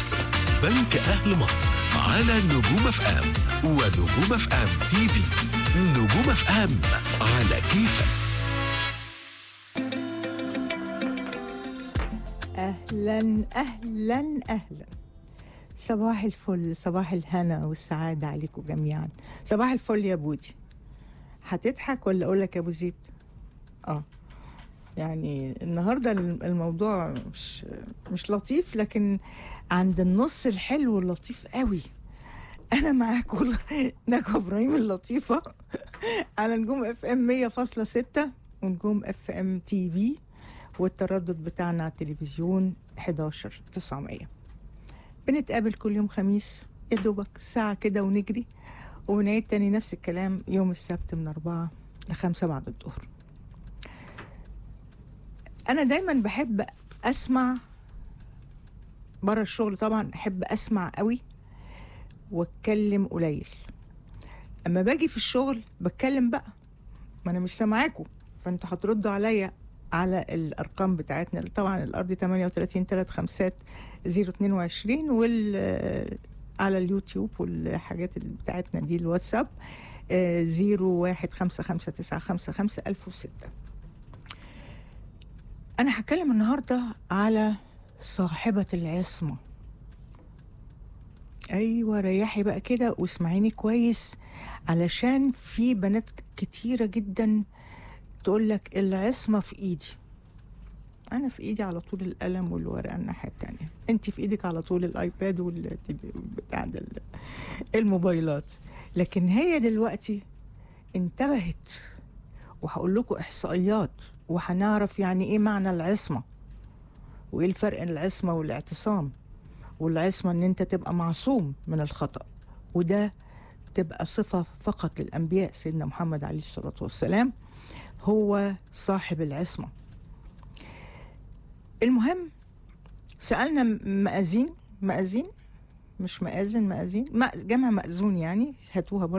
مصر بنك أهل مصر على نجوم اف ام ونجوم اف ام تي في نجوم اف ام على كيفك اهلا اهلا اهلا صباح الفل صباح الهنا والسعاده عليكم جميعا صباح الفل يا بودي هتضحك ولا اقول لك يا ابو زيد اه يعني النهارده الموضوع مش مش لطيف لكن عند النص الحلو اللطيف قوي انا معاكم نجوى ابراهيم اللطيفه على نجوم اف ام 100.6 ونجوم اف ام تي في والتردد بتاعنا على التلفزيون 11 900 بنتقابل كل يوم خميس يا دوبك ساعة كده ونجري ونعيد تاني نفس الكلام يوم السبت من أربعة لخمسة بعد الظهر أنا دايما بحب أسمع بره الشغل طبعا أحب أسمع قوي واتكلم قليل اما باجي في الشغل بتكلم بقى ما انا مش سامعاكم فانتوا هتردوا عليا على الارقام بتاعتنا طبعا الارض 38 3 خمسات 022 وال على اليوتيوب والحاجات اللي بتاعتنا دي الواتساب 0155955 انا هتكلم النهارده على صاحبة العصمة ايوه ريحي بقى كده واسمعيني كويس علشان في بنات كتيرة جدا تقول لك العصمة في ايدي انا في ايدي على طول القلم والورقة الناحية التانية انت في ايدك على طول الايباد والبتاع ده الموبايلات لكن هي دلوقتي انتبهت وهقول لكم احصائيات وهنعرف يعني ايه معنى العصمة وايه الفرق بين العصمة والاعتصام والعصمة ان انت تبقى معصوم من الخطأ وده تبقى صفة فقط للأنبياء سيدنا محمد عليه الصلاة والسلام هو صاحب العصمة المهم سألنا مأذين مأذين مش مآذن مأذين جمع مأذون يعني هاتوها